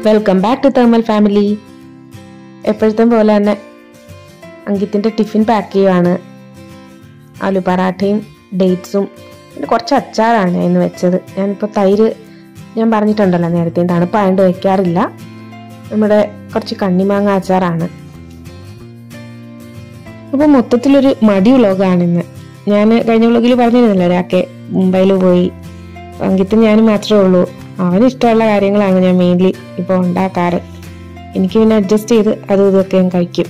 Welcome back to thermal family എപ്പോഴത്തെ പോലെ തന്നെ അങ്കിത്തിൻ്റെ ടിഫിൻ പാക്ക് ചെയ്യുവാണ് ആലു പറാട്ടയും ഡേറ്റ്സും പിന്നെ കുറച്ച് അച്ചാറാണ് ഞാൻ ഇന്ന് വെച്ചത് ഞാനിപ്പോൾ തൈര് ഞാൻ പറഞ്ഞിട്ടുണ്ടല്ലോ നേരത്തെ തണുപ്പായതുകൊണ്ട് വെക്കാറില്ല നമ്മുടെ കുറച്ച് കണ്ണിമാങ്ങ അച്ചാറാണ് അപ്പോൾ മൊത്തത്തിലൊരു മടി വ്ളോഗാണ് ഇന്ന് ഞാൻ കഴിഞ്ഞ വ്ളോഗിൽ പറഞ്ഞിരുന്നല്ലോ ഒരാൾക്ക് മുംബൈയിൽ പോയി അങ്കിത്തും ഞാനും മാത്രമേ ഉള്ളൂ അവന് ഇഷ്ടമുള്ള കാര്യങ്ങളാണ് ഞാൻ മെയിൻലി ഇപ്പോൾ ഉണ്ടാക്കാറ് എനിക്ക് പിന്നെ അഡ്ജസ്റ്റ് ചെയ്ത് അതും ഇതൊക്കെ ഞാൻ കഴിക്കും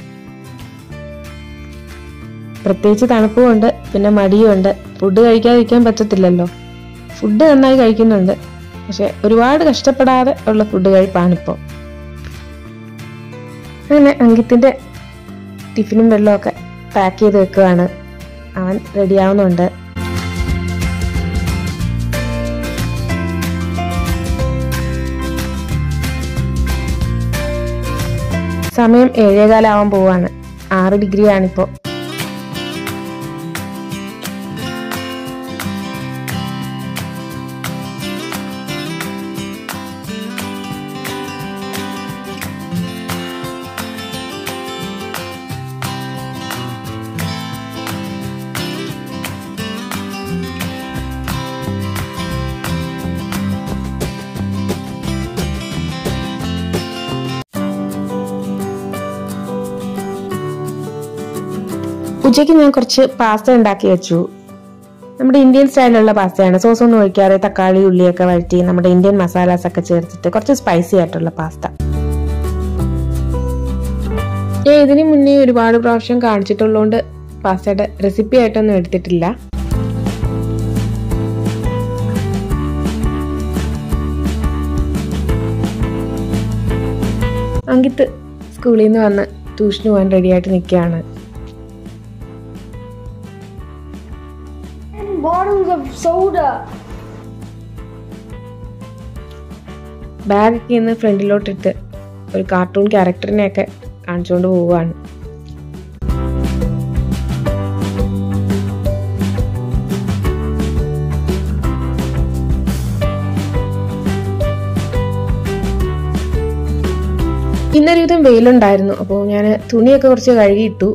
പ്രത്യേകിച്ച് തണുപ്പുമുണ്ട് പിന്നെ മടിയുമുണ്ട് ഫുഡ് കഴിക്കാതിരിക്കാൻ പറ്റത്തില്ലല്ലോ ഫുഡ് നന്നായി കഴിക്കുന്നുണ്ട് പക്ഷെ ഒരുപാട് കഷ്ടപ്പെടാതെ ഉള്ള ഫുഡ് കഴിപ്പാണിപ്പോൾ അങ്ങനെ അങ്കിത്തിന്റെ ടിഫിനും വെള്ളമൊക്കെ പാക്ക് ചെയ്ത് വെക്കുകയാണ് അവൻ റെഡിയാവുന്നുണ്ട് സമയം ഏഴേകാലാവാൻ പോവാണ് ആറ് ഡിഗ്രി ആണിപ്പോ ഉച്ചയ്ക്ക് ഞാൻ കുറച്ച് പാസ്ത ഉണ്ടാക്കി വെച്ചു നമ്മുടെ ഇന്ത്യൻ സ്റ്റൈലിലുള്ള പാസ്തയാണ് സോസ് ഒന്നും ഒഴിക്കാതെ തക്കാളി ഉള്ളിയൊക്കെ വഴറ്റി നമ്മുടെ ഇന്ത്യൻ മസാലാസ് ഒക്കെ ചേർത്തിട്ട് കുറച്ച് സ്പൈസി ആയിട്ടുള്ള പാസ്ത ഞാൻ ഇതിന് മുന്നേ ഒരുപാട് പ്രാവശ്യം കാണിച്ചിട്ടുള്ളതുകൊണ്ട് പാസ്തയുടെ റെസിപ്പി ആയിട്ടൊന്നും എടുത്തിട്ടില്ല അങ്കിത്ത് സ്കൂളിൽ നിന്ന് വന്ന് ട്യൂഷന് പോകാൻ റെഡിയായിട്ട് നിൽക്കുകയാണ് and bottles of soda. ബാഗൊക്കെ ഇന്ന് ഫ്രണ്ടിലോട്ടിട്ട് ഒരു കാർട്ടൂൺ ക്യാരക്ടറിനെയൊക്കെ കാണിച്ചുകൊണ്ട് പോവുകയാണ് ഇന്നൊരുവിധം വെയിലുണ്ടായിരുന്നു അപ്പോൾ ഞാൻ തുണിയൊക്കെ കുറച്ച് കഴുകിയിട്ടു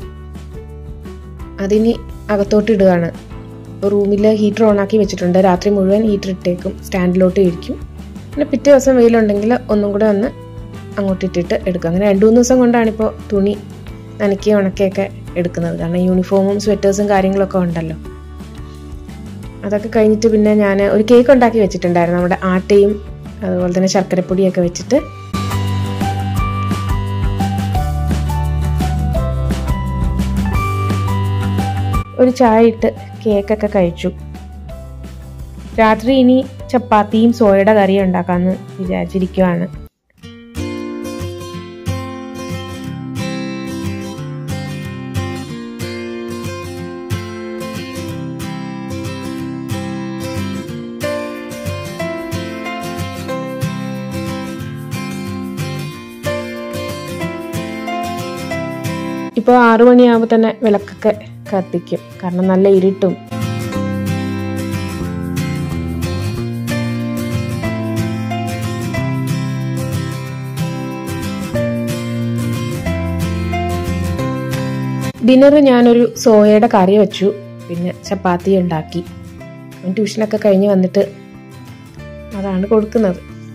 അതിനി അകത്തോട്ട് ഇടുകയാണ് റൂമിൽ ഹീറ്റർ ഓണാക്കി വെച്ചിട്ടുണ്ട് രാത്രി മുഴുവൻ ഹീറ്റർ ഇട്ടേക്കും സ്റ്റാൻഡിലോട്ട് ഇരിക്കും പിന്നെ പിറ്റേ ദിവസം വെയിലുണ്ടെങ്കിൽ ഒന്നും കൂടെ ഒന്ന് അങ്ങോട്ട് ഇട്ടിട്ട് എടുക്കും അങ്ങനെ രണ്ട് മൂന്ന് ദിവസം കൊണ്ടാണിപ്പോൾ തുണി നനയ്ക്കുകയും ഉണക്കുകയൊക്കെ എടുക്കുന്നത് കാരണം യൂണിഫോമും സ്വെറ്റേഴ്സും കാര്യങ്ങളൊക്കെ ഉണ്ടല്ലോ അതൊക്കെ കഴിഞ്ഞിട്ട് പിന്നെ ഞാൻ ഒരു കേക്ക് ഉണ്ടാക്കി വെച്ചിട്ടുണ്ടായിരുന്നു നമ്മുടെ ആട്ടയും അതുപോലെ തന്നെ ശർക്കരപ്പൊടിയൊക്കെ വെച്ചിട്ട് ഒരു ചായ ഇട്ട് കേക്കൊക്കെ കഴിച്ചു രാത്രി ഇനി ചപ്പാത്തിയും സോയയുടെ കറിയും ഉണ്ടാക്കാമെന്ന് വിചാരിച്ചിരിക്കുവാണ് ഇപ്പോൾ ആറു മണിയാകുമ്പോൾ തന്നെ വിളക്കൊക്കെ കത്തിക്കും കാരണം നല്ല ഇരുട്ടും ഡിന്നർ ഞാനൊരു സോയയുടെ കറി വെച്ചു പിന്നെ ചപ്പാത്തി ഉണ്ടാക്കി അവൻ ട്യൂഷനൊക്കെ കഴിഞ്ഞ് വന്നിട്ട് അതാണ് കൊടുക്കുന്നത്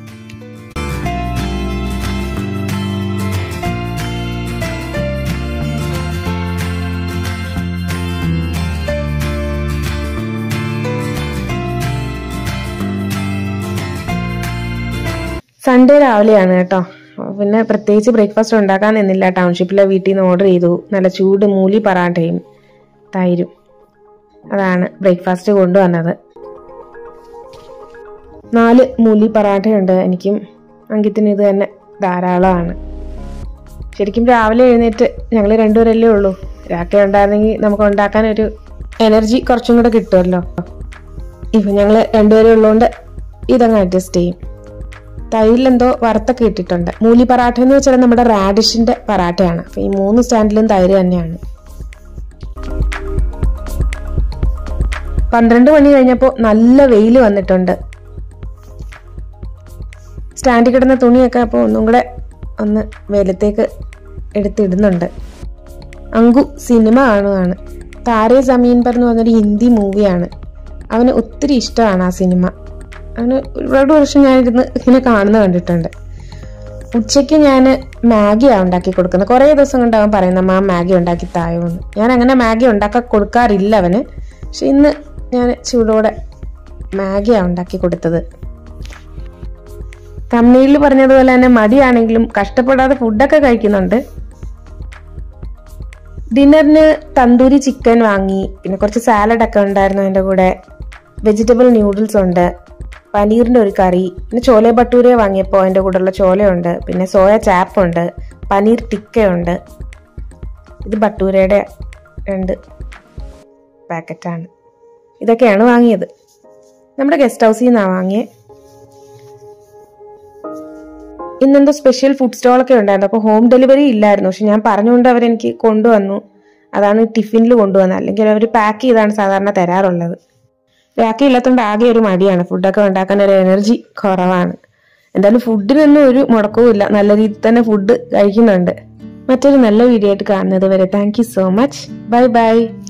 സൺഡേ രാവിലെയാണ് കേട്ടോ പിന്നെ പ്രത്യേകിച്ച് ബ്രേക്ക്ഫാസ്റ്റ് ഉണ്ടാക്കാൻ നിന്നില്ല ടൗൺഷിപ്പിലെ വീട്ടിൽ നിന്ന് ഓർഡർ ചെയ്തു നല്ല ചൂട് മൂലി പറാട്ടയും തൈരും അതാണ് ബ്രേക്ക്ഫാസ്റ്റ് കൊണ്ടുവന്നത് നാല് മൂലി പറാട്ടയുണ്ട് എനിക്കും അങ്കിത്തിന് ഇത് തന്നെ ധാരാളമാണ് ശരിക്കും രാവിലെ എഴുന്നേറ്റ് ഞങ്ങൾ രണ്ടുപേരല്ലേ ഉള്ളൂ രാത്രി ഉണ്ടായിരുന്നെങ്കിൽ നമുക്ക് ഉണ്ടാക്കാൻ ഒരു എനർജി കുറച്ചും കൂടെ കിട്ടുമല്ലോ ഇപ്പം ഞങ്ങൾ രണ്ടുപേരും ഉള്ളതുകൊണ്ട് ഇതങ്ങ് അഡ്ജസ്റ്റ് ചെയ്യും തൈരിലെന്തോ വറുത്തൊക്കെ ഇട്ടിട്ടുണ്ട് മൂലി പറാട്ട എന്ന് വെച്ചാൽ നമ്മുടെ റാഡിഷിന്റെ പറാട്ടയാണ് അപ്പൊ ഈ മൂന്ന് സ്റ്റാൻഡിലും തൈര് തന്നെയാണ് പന്ത്രണ്ട് മണി കഴിഞ്ഞപ്പോൾ നല്ല വെയിൽ വന്നിട്ടുണ്ട് സ്റ്റാൻഡിൽ കിടന്ന തുണിയൊക്കെ അപ്പോൾ ഒന്നും കൂടെ ഒന്ന് വെയിലത്തേക്ക് എടുത്തിടുന്നുണ്ട് അങ്കു സിനിമ കാണുകയാണ് താരേ സമീൻ പർ എന്ന് പറഞ്ഞൊരു ഹിന്ദി മൂവിയാണ് അവന് ഒത്തിരി ഇഷ്ടമാണ് ആ സിനിമ അവന് ഒരുപാട് വർഷം ഞാനിരുന്ന് ഇങ്ങനെ കാണുന്ന കണ്ടിട്ടുണ്ട് ഉച്ചയ്ക്ക് ഞാൻ മാഗിയാണ് ഉണ്ടാക്കി കൊടുക്കുന്നത് കുറേ ദിവസം കൊണ്ട് അവൻ പറയുന്ന അമ്മ മാഗി ഉണ്ടാക്കി തായോന്ന് ഞാൻ അങ്ങനെ മാഗി ഉണ്ടാക്കാൻ കൊടുക്കാറില്ല അവന് പക്ഷെ ഇന്ന് ഞാൻ ചൂടോടെ മാഗിയാണ് ഉണ്ടാക്കി കൊടുത്തത് തമിഴിൽ പറഞ്ഞതുപോലെ തന്നെ മടിയാണെങ്കിലും കഷ്ടപ്പെടാതെ ഫുഡൊക്കെ കഴിക്കുന്നുണ്ട് ഡിന്നറിന് തന്തൂരി ചിക്കൻ വാങ്ങി പിന്നെ കുറച്ച് സാലഡ് ഒക്കെ ഉണ്ടായിരുന്നു അതിൻ്റെ കൂടെ വെജിറ്റബിൾ ന്യൂഡിൽസ് ഉണ്ട് പനീറിൻ്റെ ഒരു കറി പിന്നെ ചോലെ ഭട്ടൂര വാങ്ങിയപ്പോൾ അതിൻ്റെ കൂടെയുള്ള ചോലയുണ്ട് പിന്നെ സോയ ചാപ്പുണ്ട് പനീർ ടിക്കയുണ്ട് ഇത് ഭട്ടൂരയുടെ രണ്ട് പാക്കറ്റാണ് ഇതൊക്കെയാണ് വാങ്ങിയത് നമ്മുടെ ഗസ്റ്റ് ഹൗസിൽ നിന്നാണ് വാങ്ങിയത് ഇന്നെന്തോ സ്പെഷ്യൽ ഫുഡ് സ്റ്റോളൊക്കെ ഉണ്ടായിരുന്നു അപ്പോൾ ഹോം ഡെലിവറി ഇല്ലായിരുന്നു പക്ഷെ ഞാൻ പറഞ്ഞുകൊണ്ട് അവരെനിക്ക് കൊണ്ടുവന്നു അതാണ് ടിഫിനിൽ കൊണ്ടുവന്നത് അല്ലെങ്കിൽ അവർ പാക്ക് ചെയ്താണ് സാധാരണ തരാറുള്ളത് പാക്ക് ഇല്ലാത്തതുകൊണ്ട് ആകെ ഒരു മടിയാണ് ഫുഡൊക്കെ ഉണ്ടാക്കാൻ ഒരു എനർജി കുറവാണ് എന്തായാലും ഫുഡിനൊന്നും ഒരു മുടക്കവും ഇല്ല നല്ല രീതിയിൽ തന്നെ ഫുഡ് കഴിക്കുന്നുണ്ട് മറ്റൊരു നല്ല വീഡിയോ ആയിട്ട് കാണുന്നത് വരെ thank you so much bye by